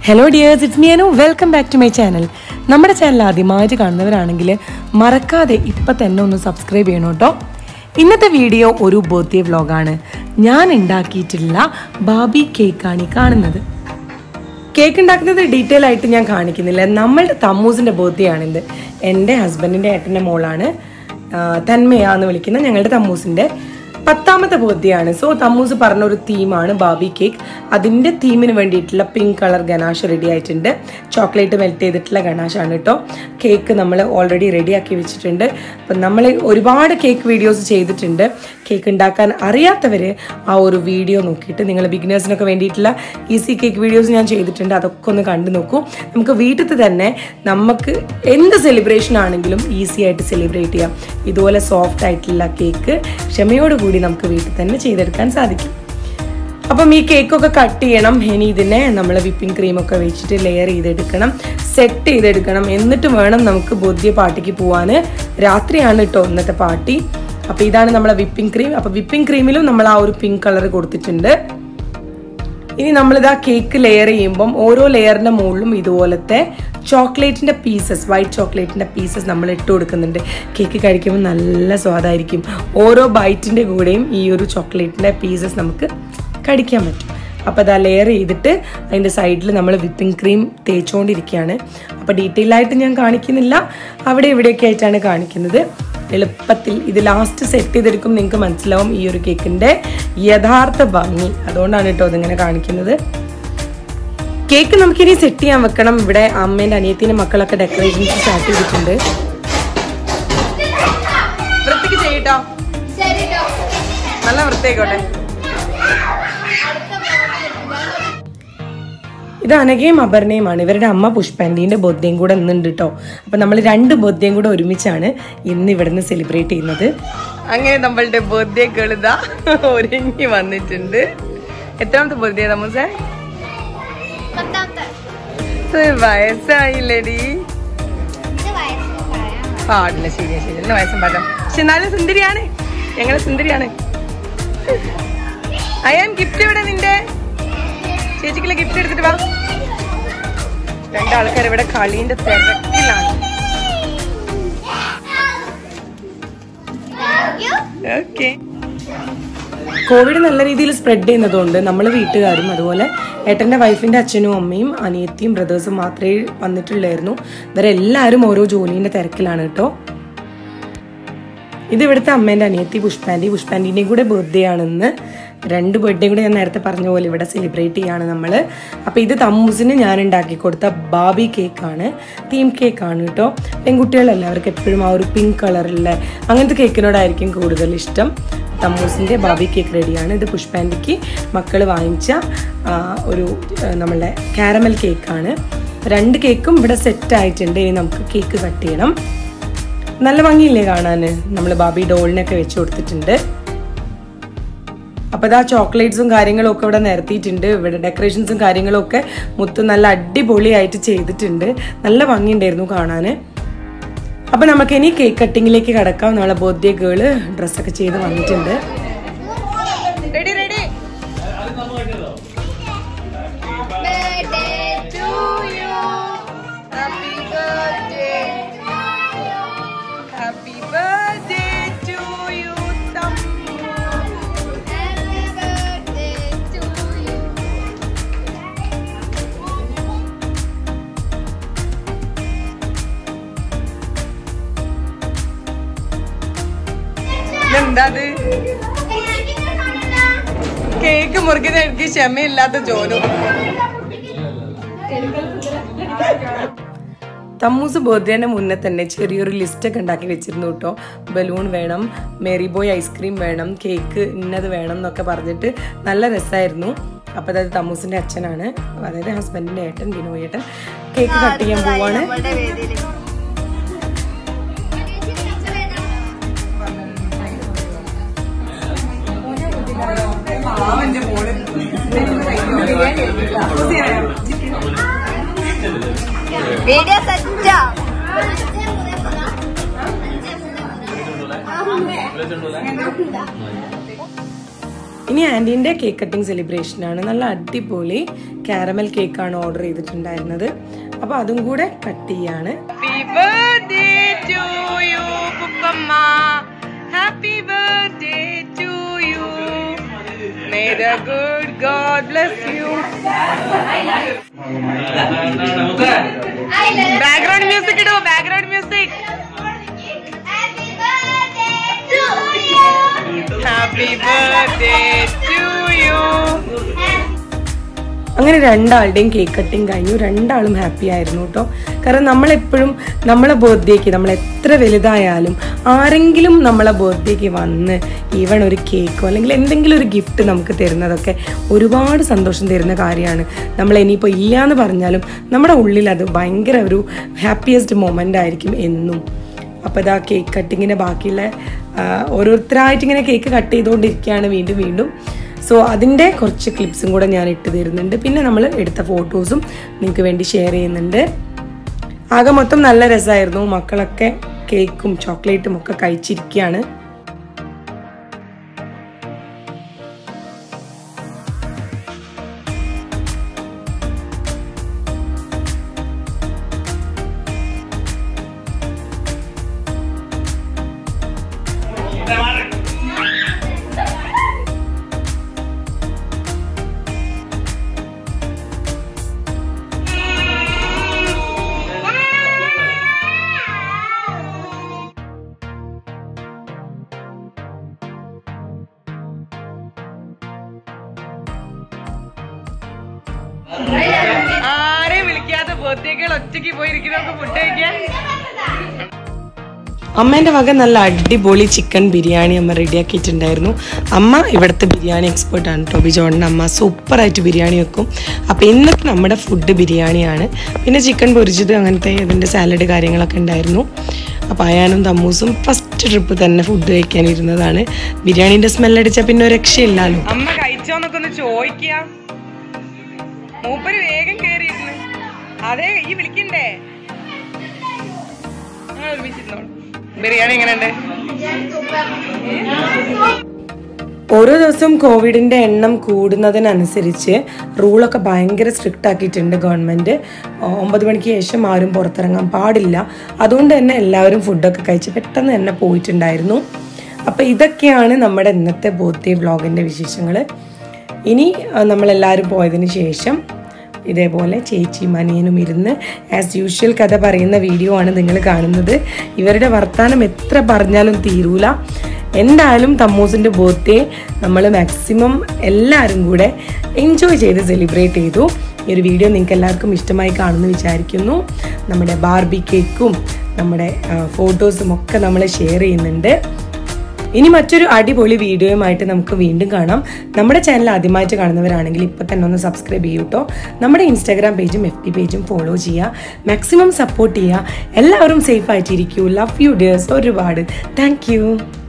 hello dears it's me Anu welcome back to my channel നമ്മുടെ channel ആദ്യമായിട്ട് കാണുന്നവരാണെങ്കിൽ മറക്കാതെ ഇപ്പം തന്നെ ഒന്ന് സബ്സ്ക്രൈബ് ചെയ്യണം കേട്ടോ ഇന്നത്തെ വീഡിയോ ഒരു ബർത്ത്ഡേ വ്ളോഗാണ് ഞാൻ ഉണ്ടാക്കിയിട്ടുള്ള ബാബി കേക്കാണ് ഈ കാണുന്നത് കേക്ക് ഉണ്ടാക്കുന്നത് ഡീറ്റെയിൽ ആയിട്ട് ഞാൻ കാണിക്കുന്നില്ല നമ്മളുടെ തമ്മൂസിൻ്റെ ബർത്ത്ഡേ ആണിത് എൻ്റെ ഹസ്ബൻഡിൻ്റെ ഏട്ടൻ്റെ മോളാണ് ആ, തന്മയ എന്ന് വിളിക്കുന്ന ഞങ്ങളുടെ തമ്മൂസിൻ്റെ പത്താമത്തെ ബർത്ത്ഡേ ആണ് സോ തമ്മൂസ് പറഞ്ഞ ഒരു തീമാണ് ബാബി കേക്ക് അതിൻ്റെ തീമിന് വേണ്ടിയിട്ടുള്ള പിങ്ക് കളർ ഗനാഷ് റെഡി ആയിട്ടുണ്ട് ചോക്ലേറ്റ് മെൽറ്റ് ചെയ്തിട്ടുള്ള ഗനാഷാണ് കേട്ടോ കേക്ക് നമ്മൾ ഓൾറെഡി റെഡിയാക്കി വെച്ചിട്ടുണ്ട് അപ്പം നമ്മൾ ഒരുപാട് കേക്ക് വീഡിയോസ് ചെയ്തിട്ടുണ്ട് കേക്ക് ഉണ്ടാക്കാൻ അറിയാത്തവർ ആ ഒരു വീഡിയോ നോക്കിയിട്ട് നിങ്ങൾ ബിഗിനേഴ്സിനൊക്കെ വേണ്ടിയിട്ടുള്ള ഈസി കേക്ക് വീഡിയോസ് ഞാൻ ചെയ്തിട്ടുണ്ട് അതൊക്കെ ഒന്ന് കണ്ടു നോക്കൂ നമുക്ക് വീട്ടിൽ തന്നെ നമുക്ക് എന്ത് സെലിബ്രേഷൻ ആണെങ്കിലും ഈസി ആയിട്ട് സെലിബ്രേറ്റ് ചെയ്യാം ഇതുപോലെ സോഫ്റ്റ് ആയിട്ടുള്ള കേക്ക് ക്ഷമയോടുകൂടി നമുക്ക് വീട്ടിൽ തന്നെ ചെയ്തെടുക്കാൻ സാധിക്കും അപ്പം ഈ കേക്കൊക്കെ കട്ട് ചെയ്യണം ഇനി ഇതിനെ നമ്മൾ വിപ്പിംഗ് ക്രീമൊക്കെ വെച്ചിട്ട് ലെയർ ചെയ്തെടുക്കണം സെറ്റ് ചെയ്തെടുക്കണം എന്നിട്ട് വേണം നമുക്ക് ബുദ്ധിയ പാർട്ടിക്ക് പോവാൻ രാത്രിയാണ് കേട്ടോ ഇന്നത്തെ പാർട്ടി അപ്പോൾ ഇതാണ് നമ്മളെ വിപ്പിംഗ് ക്രീം അപ്പോൾ വിപ്പിംഗ് ക്രീമിലും നമ്മൾ ആ ഒരു പിങ്ക് കളർ കൊടുത്തിട്ടുണ്ട് ഇനി നമ്മളിതാ കേക്ക് ലെയർ ചെയ്യുമ്പം ഓരോ ലെയറിന്റെ മുകളിലും ഇതുപോലത്തെ ചോക്ലേറ്റിന്റെ പീസസ് വൈറ്റ് ചോക്ലേറ്റിന്റെ പീസസ് നമ്മൾ ഇട്ട് കൊടുക്കുന്നുണ്ട് കേക്ക് കഴിക്കുമ്പോൾ നല്ല സ്വാദായിരിക്കും ഓരോ ബൈറ്റിന്റെ കൂടെയും ഈ ഒരു ചോക്ലേറ്റിന്റെ പീസസ് നമുക്ക് കടിക്കാൻ പറ്റും അപ്പോൾ അതാ ലെയർ ചെയ്തിട്ട് അതിൻ്റെ സൈഡിൽ നമ്മൾ വിപ്പിംഗ് ക്രീം തേച്ചുകൊണ്ടിരിക്കുകയാണ് അപ്പോൾ ഡീറ്റെയിൽ ആയിട്ട് ഞാൻ കാണിക്കുന്നില്ല അവിടെ ഇവിടെയൊക്കെ ആയിട്ടാണ് കാണിക്കുന്നത് എളുപ്പത്തിൽ ഇത് ലാസ്റ്റ് സെറ്റ് ചെയ്തെടുക്കും നിങ്ങൾക്ക് മനസ്സിലാവും ഈ ഒരു കേക്കിന്റെ യഥാർത്ഥ ഭംഗി അതുകൊണ്ടാണ് കേട്ടോ ഇതിങ്ങനെ കാണിക്കുന്നത് കേക്ക് നമുക്കിനി സെറ്റ് ചെയ്യാൻ വെക്കണം ഇവിടെ അമ്മേന്റെ അനിയത്തിന്റെ മക്കളൊക്കെ ഡെക്കറേഷൻസ് സ്റ്റാർട്ട് ചെയ്തിട്ടുണ്ട് വൃത്തിക്ക് ചെയ്യട്ടോ നല്ല വൃത്തിയായിക്കോട്ടെ ഇത് അനഘയും അപർണയുമാണ് ഇവരുടെ അമ്മ പുഷ്പാൻറ്റീൻ്റെ ബർത്ത്ഡേയും കൂടെ ഇന്നുണ്ട് കേട്ടോ അപ്പം നമ്മൾ രണ്ട് ബർത്ത്ഡേയും കൂടെ ഒരുമിച്ചാണ് ഇന്ന് ഇവിടുന്ന് സെലിബ്രേറ്റ് ചെയ്യുന്നത് അങ്ങനെ നമ്മളുടെ ബർത്ത്ഡേ കെളുത ഒരുങ്ങി വന്നിട്ടുണ്ട് എത്രാമത്തെ ബർത്ത്ഡേ തമസേ വയസ്സായില്ലടി പാടില്ല ശരിയാ ശരി എന്നെ വയസ്സും പാടാം പക്ഷെ എന്നാലും സുന്ദരിയാണ് ഞങ്ങളെ സുന്ദരിയാണ് അയാൻ ഗിഫ്റ്റ് ഇവിടെ നിന്റെ ചേച്ചിക്കുള്ള ഗിഫ്റ്റ് എടുത്തിട്ട് വാ രണ്ടാൾക്കാർ ഇവിടെ കളീന്റെ തിരക്കിലാണ് ഓക്കെ കോവിഡ് നല്ല രീതിയിൽ സ്പ്രെഡ് ചെയ്യുന്നതുകൊണ്ട് നമ്മൾ വീട്ടുകാരും അതുപോലെ ഏട്ടൻ്റെ വൈഫിൻ്റെ അച്ഛനും അമ്മയും അനിയത്തിയും ബ്രദേഴ്സും മാത്രമേ വന്നിട്ടുള്ളായിരുന്നു ഇവരെല്ലാവരും ഓരോ ജോലീൻ്റെ തിരക്കിലാണ് കേട്ടോ ഇത് ഇവിടുത്തെ അമ്മേൻ്റെ അനിയത്തി പുഷ്പാൻറ്റി പുഷ്പാൻറ്റിൻ്റെയും കൂടെ ബർത്ത്ഡേ ആണെന്ന് രണ്ട് ബർത്ത്ഡേ കൂടെ ഞാൻ നേരത്തെ പറഞ്ഞ പോലെ ഇവിടെ സെലിബ്രേറ്റ് ചെയ്യാണ് നമ്മൾ അപ്പോൾ ഇത് തമ്മൂസിന് ഞാൻ ഉണ്ടാക്കി കൊടുത്ത ബാബി കേക്കാണ് തീം കേക്കാണ് കേട്ടോ പെൺകുട്ടികളല്ല അവർക്ക് എപ്പോഴും ആ ഒരു പിങ്ക് കളറിലുള്ള അങ്ങനത്തെ കേക്കിനോടായിരിക്കും കൂടുതൽ ഇഷ്ടം തമ്മൂസിൻ്റെ ബാബി കേക്ക് റെഡിയാണ് ഇത് പുഷ്പാൻറ്റിക്ക് മക്കൾ വാങ്ങിച്ച ആ, ഒരു ആ, നമ്മളുടെ കാരമൽ കേക്കാണ് രണ്ട് കേക്കും ഇവിടെ സെറ്റ് ആയിട്ടുണ്ട് ഇനി നമുക്ക് കേക്ക് കട്ട് ചെയ്യണം നല്ല ഭംഗിയില്ലേ കാണാൻ നമ്മൾ ബാബി ഡോളിനൊക്കെ വെച്ച് കൊടുത്തിട്ടുണ്ട് അപ്പോൾ ഇതാ ചോക്ലേറ്റ്സും കാര്യങ്ങളും ഒക്കെ ഇവിടെ നിരത്തിയിട്ടുണ്ട് ഇവിടെ ഡെക്കറേഷൻസും കാര്യങ്ങളും ഒക്കെ മുത്ത് നല്ല അടിപൊളിയായിട്ട് ചെയ്തിട്ടുണ്ട് നല്ല ഭംഗിയുണ്ടായിരുന്നു കാണാൻ അപ്പോൾ നമുക്ക് ഇനി കേക്ക് കട്ടിങ്ങിലേക്ക് കിടക്കാം നമ്മളെ ബർത്ത്ഡേ ഗേള് ഡ്രസ്സൊക്കെ ചെയ്ത് വന്നിട്ടുണ്ട് ready ready happy birthday to you എന്താ കേക്ക് മുറിക്കുന്ന എനിക്ക് ക്ഷമയില്ലാത്ത ജോലു തമ്മൂസ് ബർത്ത്ഡേന്റെ മുന്നേ തന്നെ ചെറിയൊരു ലിസ്റ്റ് ഒക്കെ ഉണ്ടാക്കി വെച്ചിരുന്നു കേട്ടോ ബലൂൺ വേണം മേരി ബോയ് ഐസ്ക്രീം വേണം കേക്ക് ഇന്നത് വേണം എന്നൊക്കെ പറഞ്ഞിട്ട് നല്ല രസമായിരുന്നു അപ്പോൾ അതായത് തമ്മൂസിന്റെ അച്ഛനാണ് അതായത് ഹസ്ബൻഡിന്റെ ഏട്ടൻ ബിനോയ് ഏട്ടൻ കേക്ക് കട്ട് ചെയ്യാൻ പോവാണ് വീഡിയോ സെറ്റാ ഇനി ആൻറ്റീൻ്റെ കേക്ക് കട്ടിങ് സെലിബ്രേഷനാണ് നല്ല അടിപൊളി കാരമൽ കേക്കാണ് ഓർഡർ ചെയ്തിട്ടുണ്ടായിരുന്നത് അപ്പോൾ അതും കൂടെ കട്ട് ചെയ്യാണ് happy birthday to you may the good God bless you background music ഇടോ background music happy birthday to you അങ്ങനെ രണ്ടാളുടെയും കേക്ക് കട്ടിങ് കഴിഞ്ഞു രണ്ടാളും ഹാപ്പി ആയിരുന്നു കേട്ടോ കാരണം നമ്മളെപ്പോഴും നമ്മളെ ബർത്ത്ഡേക്ക് നമ്മൾ എത്ര വലുതായാലും ആരെങ്കിലും നമ്മളെ ബർത്ത്ഡേക്ക് വന്ന് ഈവൺ ഒരു കേക്കോ അല്ലെങ്കിൽ എന്തെങ്കിലും ഒരു ഗിഫ്റ്റ് നമുക്ക് തരുന്നതൊക്കെ ഒരുപാട് സന്തോഷം തരുന്ന കാര്യമാണ് നമ്മൾ ഇനിയിപ്പോൾ ഇല്ല എന്ന് പറഞ്ഞാലും നമ്മുടെ ഉള്ളിൽ അത് ഭയങ്കര ഒരു ഹാപ്പിയസ്റ്റ് മൊമെൻ്റ് ആയിരിക്കും എന്നും അപ്പോൾ ഇതാ കേക്ക് കട്ടിങ്ങിൻ്റെ ബാക്കിയുള്ള ആ, ഓരോരുത്തരായിട്ട് ഇങ്ങനെ കേക്ക് കട്ട് ചെയ്തുകൊണ്ടിരിക്കുകയാണ് വീണ്ടും വീണ്ടും സോ അതിൻ്റെ കുറച്ച് ക്ലിപ്സും കൂടെ ഞാൻ ഇട്ട് തരുന്നുണ്ട് പിന്നെ നമ്മൾ എടുത്ത ഫോട്ടോസും നിങ്ങൾക്ക് വേണ്ടി ഷെയർ ചെയ്യുന്നുണ്ട് ആകെ മൊത്തം നല്ല രസമായിരുന്നു മക്കളൊക്കെ കേക്കും ചോക്ലേറ്റും ഒക്കെ കഴിച്ചിരിക്കുകയാണ് ആരെയും വിളിക്കാതെ ബർത്ത്ഡേകൾ ഒറ്റയ്ക്ക് പോയിരിക്കുന്നവർക്ക് ഫുഡ് കഴിക്കാൻ അമ്മേൻ്റെ വക നല്ല അടിപൊളി ചിക്കൻ ബിരിയാണി അമ്മ റെഡിയാക്കിയിട്ടുണ്ടായിരുന്നു അമ്മ ഇവിടുത്തെ ബിരിയാണി എക്സ്പേർട്ടാണ് ടോബി ജോണിൻ്റെ അമ്മ സൂപ്പറായിട്ട് ബിരിയാണി വെക്കും അപ്പോൾ ഇന്നത്തെ നമ്മുടെ ഫുഡ് ബിരിയാണിയാണ് പിന്നെ ചിക്കൻ പൊരിച്ചത് അങ്ങനത്തെ ഇതിൻ്റെ സാലഡ് കാര്യങ്ങളൊക്കെ ഉണ്ടായിരുന്നു അപ്പോൾ അയാനും തമ്മൂസും ഫസ്റ്റ് ട്രിപ്പ് തന്നെ ഫുഡ് കഴിക്കാനിരുന്നതാണ് ബിരിയാണീൻ്റെ സ്മെല്ലടിച്ചാൽ പിന്നെ ഒരു രക്ഷയില്ലല്ലോ അമ്മ കഴിച്ചോന്നൊക്കെ ഒന്ന് ചോദിക്കുക മൂപ്പര് വേഗം കേറിയിരുന്നു അതെ ഈ വിളിക്കണ്ടേ ഞങ്ങൾ ഒരുമിച്ചിരുന്നോളൂ ബിരിയാണി എങ്ങനെയുണ്ട് ഓരോ ദിവസവും കോവിഡിന്റെ എണ്ണം കൂടുന്നതിനനുസരിച്ച് റൂളൊക്കെ ഭയങ്കര സ്ട്രിക്റ്റ് ആക്കിയിട്ടുണ്ട് ഗവൺമെന്റ് ഒമ്പത് മണിക്ക് ശേഷം ആരും പുറത്തിറങ്ങാൻ പാടില്ല അതുകൊണ്ട് തന്നെ എല്ലാവരും ഫുഡൊക്കെ കഴിച്ച് പെട്ടെന്ന് തന്നെ പോയിട്ടുണ്ടായിരുന്നു അപ്പോൾ ഇതൊക്കെയാണ് നമ്മുടെ ഇന്നത്തെ ബോധ്യ വ്ളോഗിൻ്റെ വിശേഷങ്ങൾ ഇനി ആ, നമ്മളെല്ലാവരും പോയതിന് ശേഷം ഇതേപോലെ ചേച്ചിയും അനിയനും ഇരുന്ന് ആസ് യൂഷ്വൽ കഥ പറയുന്ന വീഡിയോ ആണ് നിങ്ങൾ കാണുന്നത് ഇവരുടെ വർത്തമാനം എത്ര പറഞ്ഞാലും തീരൂല എന്തായാലും തമ്മൂസിൻ്റെ ബർത്ത്ഡേ നമ്മൾ മാക്സിമം എല്ലാവരും കൂടെ എൻജോയ് ചെയ്ത് സെലിബ്രേറ്റ് ചെയ്തു ഈ ഒരു വീഡിയോ നിങ്ങൾക്ക് എല്ലാവർക്കും ഇഷ്ടമായി കാണുമെന്ന് വിചാരിക്കുന്നു നമ്മുടെ ബാർബി കേക്കും നമ്മുടെ ഫോട്ടോസും ഒക്കെ നമ്മൾ ഷെയർ ചെയ്യുന്നുണ്ട് ഇനി മറ്റൊരു അടിപൊളി വീഡിയോയുമായിട്ട് നമുക്ക് വീണ്ടും കാണാം നമ്മുടെ ചാനൽ ആദ്യമായിട്ട് കാണുന്നവരാണെങ്കിൽ ഇപ്പം തന്നെ ഒന്ന് സബ്സ്ക്രൈബ് ചെയ്യൂ കേട്ടോ നമ്മുടെ ഇൻസ്റ്റാഗ്രാം പേജും എഫ് ടി പേജും ഫോളോ ചെയ്യുക മാക്സിമം സപ്പോർട്ട് ചെയ്യുക എല്ലാവരും സേഫ് ആയിട്ടിരിക്കൂ ലവ് യു ഡിയേഴ്സ് ഒരുപാട് താങ്ക് യു